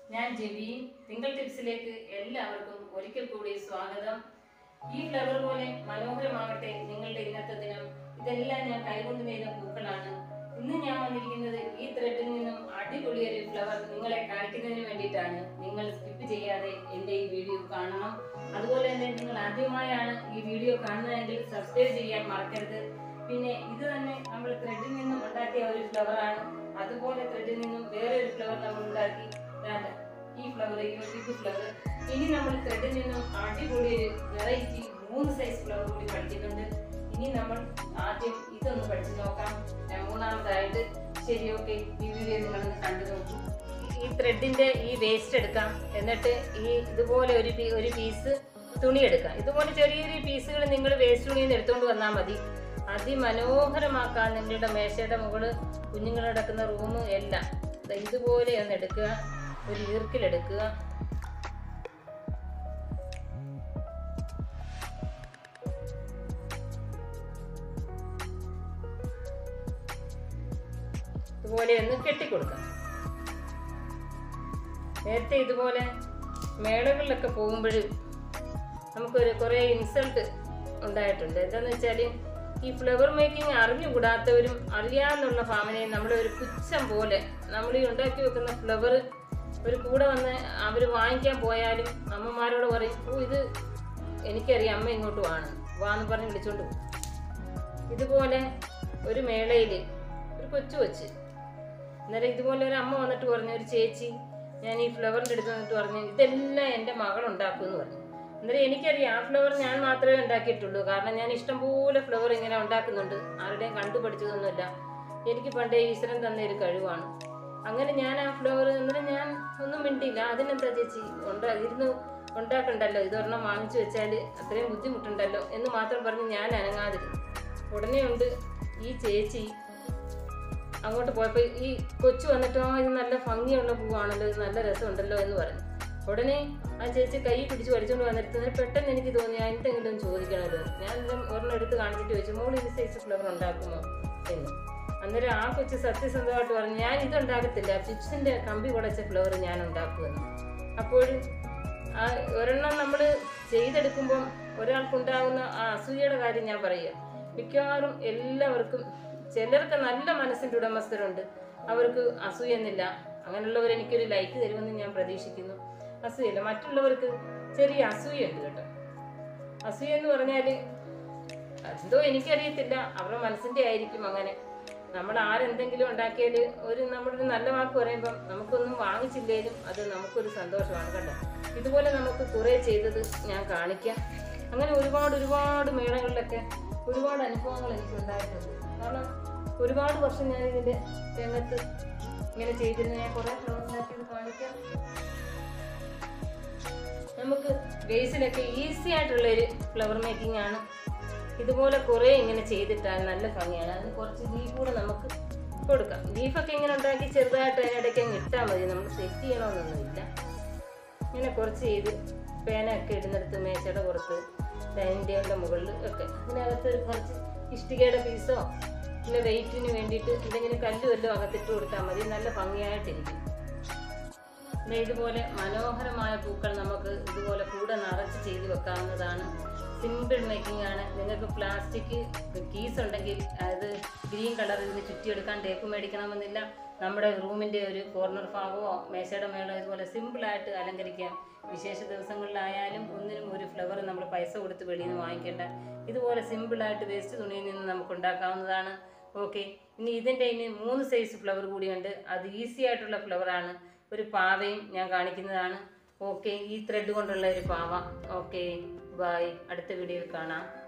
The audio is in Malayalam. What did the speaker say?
ഞാൻ ജെബി തിങ്കൾ ടിപ്സിലേക്ക് എല്ലാവർക്കും ഒരിക്കൽ കൂടി സ്വാഗതം ഈ ഫ്ലവർ പോലെ മനോഹരമാകട്ടെ നിങ്ങളുടെ ഇന്നത്തെ ദിനം ഇതെല്ലാം ഞാൻ കൈകൊണ്ട് നെയ്ത പൂക്കളാണ് ഇന്ന് ഞാൻ വന്നിരിക്കുന്നത് ഈ ത്രെഡിൽ നിന്നും അടിപൊളിയൊരു ഫ്ലവർ നിങ്ങളെ കാണിക്കുന്നതിന് വേണ്ടിയിട്ടാണ് നിങ്ങൾ സ്കിപ്പ് ചെയ്യാതെ എൻ്റെ ഈ വീഡിയോ കാണണം അതുപോലെ തന്നെ നിങ്ങൾ ആദ്യമായാണ് ഈ വീഡിയോ കാണുന്നതെങ്കിൽ സബ്സ്ക്രൈബ് ചെയ്യാൻ മറക്കരുത് പിന്നെ ഇത് തന്നെ നമ്മൾ ത്രെഡിൽ നിന്നും ഉണ്ടാക്കിയ ഒരു ഫ്ലവറാണ് അതുപോലെ ത്രെഡിൽ നിന്നും വേറെ ഒരു ഫ്ലവർ നമ്മൾ ഉണ്ടാക്കി ദാണ്ട ഈ ഫ്ലവർ ഈ ബിഗ് ഫ്ലവർ ഇനി നമ്മൾ ത്രെഡിൽ നിന്നും അടിപൊളി ഒരു വെറൈറ്റി മൂന്ന് സൈസ് ഫ്ലവർ കൂടി പഠിക്കുന്നുണ്ട് ഇനി നമ്മൾ ആദ്യം ഇതൊന്ന് പഠിച്ചു നോക്കാം ഞാൻ മൂന്നാമതായിട്ട് ശരി ഓക്കെ ഈ വീഡിയോ നിങ്ങളൊന്ന് കണ്ടു നോക്കൂ ഈ ത്രെഡിന്റെ ഈ വേസ്റ്റ് എടുക്കാം എന്നിട്ട് ഈ ഇതുപോലെ ഒരു പീ- ഒരു പീസ് തുണി എടുക്കാം ഇതുപോലെ ചെറിയ ചെറിയ പീസുകൾ നിങ്ങൾ വേസ്റ്റ് തുണിയിൽ നിന്ന് എടുത്തുകൊണ്ട് വന്നാൽ മതി അതിമനോഹരമാക്കാൻ നിങ്ങളുടെ മേശയുടെ മുകള് കുഞ്ഞുങ്ങൾ കിടക്കുന്ന റൂം എല്ലാം ദാ ഇതുപോലെ ഒന്ന് എടുക്കുക ഒരു ഈർക്കിലെടുക്കുക ഇതുപോലെ ഒന്ന് കെട്ടിക്കൊടുക്കാം നേരത്തെ ഇതുപോലെ മേളകളിലൊക്കെ പോകുമ്പോൾ നമുക്കൊരു കുറേ ഇൻസൾട്ട് ഉണ്ടായിട്ടുണ്ട് എന്താന്ന് വെച്ചാൽ ഈ ഫ്ലവർ മേക്കിംഗ് അറിഞ്ഞുകൂടാത്തവരും അറിയാമെന്നുള്ള ഭാവനയും നമ്മളെ ഒരു പുച്ഛം പോലെ നമ്മൾ ഈ ഉണ്ടാക്കി വെക്കുന്ന ഫ്ലവർ ഒരു കൂടെ വന്ന് അവർ വാങ്ങിക്കാൻ പോയാലും അമ്മമാരോട് പറയും ഓ ഇത് എനിക്കറിയാം അമ്മ ഇങ്ങോട്ട് വാണ് വാന്ന് പറഞ്ഞ് വിളിച്ചോണ്ട് പോകും ഇതുപോലെ ഒരു മേളയിൽ ഒരു കൊച്ചു കൊച്ച് അന്നേരം ഇതുപോലെ ഒരു അമ്മ വന്നിട്ട് പറഞ്ഞു ഒരു ചേച്ചി ഞാൻ ഈ ഫ്ലവറിൻ്റെ അടുത്ത് വന്നിട്ട് പറഞ്ഞു ഇതെല്ലാം എൻ്റെ മകൾ ഉണ്ടാക്കുമെന്ന് പറഞ്ഞു അന്നേരം എനിക്കറിയാം ആ ഫ്ലവർ ഞാൻ മാത്രമേ ഉണ്ടാക്കിയിട്ടുള്ളൂ കാരണം ഞാൻ ഇഷ്ടംപോലെ ഫ്ലവർ ഇങ്ങനെ ഉണ്ടാക്കുന്നുണ്ട് ആരുടെയും കണ്ടു പഠിച്ചതൊന്നുമില്ല എനിക്ക് പണ്ടേ ഈശ്വരൻ തന്ന ഒരു കഴിവാണ് അങ്ങനെ ഞാൻ ആ ഫ്ലവർ അന്നേരം ഞാൻ ഒന്നും മിണ്ടിയില്ല അതിനെന്താ ചേച്ചി ഉണ്ടാ ഇരുന്ന് ഉണ്ടാക്കണ്ടല്ലോ ഇതൊരെണ്ണം വാങ്ങിച്ചു വെച്ചാൽ അത്രയും ബുദ്ധിമുട്ടുണ്ടല്ലോ എന്ന് മാത്രം പറഞ്ഞ് ഞാൻ അനങ്ങാതിരുന്നു ഉടനെ ഉണ്ട് ഈ ചേച്ചി അങ്ങോട്ട് പോയപ്പോൾ ഈ കൊച്ചു വന്നിട്ട് ആ ഇത് നല്ല ഭംഗിയുള്ള പൂവാണല്ലോ ഇത് നല്ല രസമുണ്ടല്ലോ എന്ന് പറഞ്ഞു ഉടനെ ആ ചേച്ചി കൈ പിടിച്ച് വലിച്ചുകൊണ്ട് വന്നിട്ട് പെട്ടെന്ന് എനിക്ക് തോന്നി ആ എന്തെങ്കിലും ചോദിക്കണമല്ലോ ഞാൻ ഇതും ഒരെണ്ണം എടുത്ത് കാണിച്ചിട്ട് ചോദിച്ചു മോൾ ഇത് സൈസ് ഫ്ലവർ ഉണ്ടാക്കുമോ എന്ന് അന്നേരം ആ കൊച്ചു സത്യസന്ധമായിട്ട് പറഞ്ഞു ഞാൻ ഇത് ഉണ്ടാക്കത്തില്ല ചിപ്സിന്റെ കമ്പി കുടച്ച ഫ്ലവർ ഞാൻ ഉണ്ടാക്കുമെന്ന് അപ്പോൾ ആ ഒരെണ്ണം നമ്മൾ ചെയ്തെടുക്കുമ്പം ഒരാൾക്കുണ്ടാകുന്ന ആ അസൂയയുടെ കാര്യം ഞാൻ പറയുക മിക്കവാറും എല്ലാവർക്കും ചിലർക്ക് നല്ല മനസ്സിൻ്റെ ഉടമസ്ഥരുണ്ട് അവർക്ക് അസൂയെന്നില്ല അങ്ങനെയുള്ളവർ എനിക്കൊരു ലൈക്ക് തരുമെന്ന് ഞാൻ പ്രതീക്ഷിക്കുന്നു അസൂയല്ല മറ്റുള്ളവർക്ക് ചെറിയ അസൂയുണ്ട് കേട്ടോ അസൂയ എന്ന് പറഞ്ഞാൽ എന്തോ എനിക്കറിയത്തില്ല അവരുടെ മനസ്സിൻ്റെ ആയിരിക്കും അങ്ങനെ നമ്മൾ ആരെന്തെങ്കിലും ഉണ്ടാക്കിയാൽ ഒരു നമ്മളൊരു നല്ല വാക്ക് പറയുമ്പം നമുക്കൊന്നും വാങ്ങിച്ചില്ലേലും അത് നമുക്കൊരു സന്തോഷമാണ് കേട്ടോ ഇതുപോലെ നമുക്ക് കുറേ ചെയ്തത് ഞാൻ കാണിക്കാം അങ്ങനെ ഒരുപാട് ഒരുപാട് മേളകളിലൊക്കെ ഒരുപാട് അനുഭവങ്ങൾ എനിക്ക് ഉണ്ടായിട്ടുണ്ട് കാരണം ഒരുപാട് വർഷം ഞാൻ ഇതിൻ്റെ രംഗത്ത് ഇങ്ങനെ ചെയ്തിരുന്ന ഞാൻ കുറേ ഫ്ലവർ ഉണ്ടാക്കിയത് കാണിക്കാം നമുക്ക് ബേസിലൊക്കെ ഈസി ആയിട്ടുള്ള ഒരു ഫ്ലവർ മേക്കിംഗ് ആണ് ഇതുപോലെ കുറേ ഇങ്ങനെ ചെയ്തിട്ടാൽ നല്ല ഭംഗിയാണ് അതിന് കുറച്ച് ലീഫ് കൂടെ നമുക്ക് കൊടുക്കാം ലീഫൊക്കെ ഇങ്ങനെ ഉണ്ടാക്കി ചെറുതായിട്ട് അതിനിടയ്ക്ക് അങ്ങ് ഇട്ടാൽ മതി നമ്മൾ സെറ്റ് ചെയ്യണമെന്നൊന്നുമില്ല ഇങ്ങനെ കുറച്ച് ചെയ്ത് പേനയൊക്കെ ഇടുന്നിടത്ത് മേശയുടെ പുറത്ത് ഡൈനിങ് ടേബിളിൻ്റെ മുകളിൽ ഒക്കെ അതിനകത്ത് ഒരു കുറച്ച് ഇഷ്ടികയുടെ പീസോ പിന്നെ വെയിറ്റിന് വേണ്ടിയിട്ട് എന്തെങ്കിലും കല്ല് വല്ലതും അകത്തിട്ട് കൊടുത്താൽ മതി നല്ല ഭംഗിയായിട്ടിരിക്കും ദേ ഇതുപോലെ മനോഹരമായ പൂക്കൾ നമുക്ക് ഇതുപോലെ കൂടെ നിറച്ച് ചെയ്ത് വെക്കാവുന്നതാണ് സിമ്പിൾ മേക്കിംഗ് ആണ് നിങ്ങൾക്ക് പ്ലാസ്റ്റിക് കീസ് ഉണ്ടെങ്കിൽ അത് ഗ്രീൻ കളർ ഇതിന് ചുറ്റിയെടുക്കാൻ ടേപ്പ് മേടിക്കണമെന്നില്ല നമ്മുടെ റൂമിൻ്റെ ഒരു കോർണർ ഭാഗമോ മേശയുടെ മേളോ ഇതുപോലെ സിമ്പിളായിട്ട് അലങ്കരിക്കാം വിശേഷ ദിവസങ്ങളിലായാലും ഒന്നിനും ഒരു ഫ്ലവർ നമ്മൾ പൈസ കൊടുത്ത് വെളിയിൽ നിന്ന് വാങ്ങിക്കേണ്ട ഇതുപോലെ സിമ്പിളായിട്ട് വേസ്റ്റ് തുണിയിൽ നിന്ന് നമുക്ക് ഉണ്ടാക്കാവുന്നതാണ് ഓക്കെ ഇനി ഇതിൻ്റെ ഇനി മൂന്ന് സൈസ് ഫ്ലവർ കൂടിയുണ്ട് അത് ഈസി ആയിട്ടുള്ള ഫ്ലവറാണ് ഒരു പാവയും ഞാൻ കാണിക്കുന്നതാണ് ഓക്കെ ഈ ത്രെഡ് കൊണ്ടുള്ള ഒരു പാവ ഓക്കെ ബായ് അടുത്ത വീഡിയോയിൽ കാണാം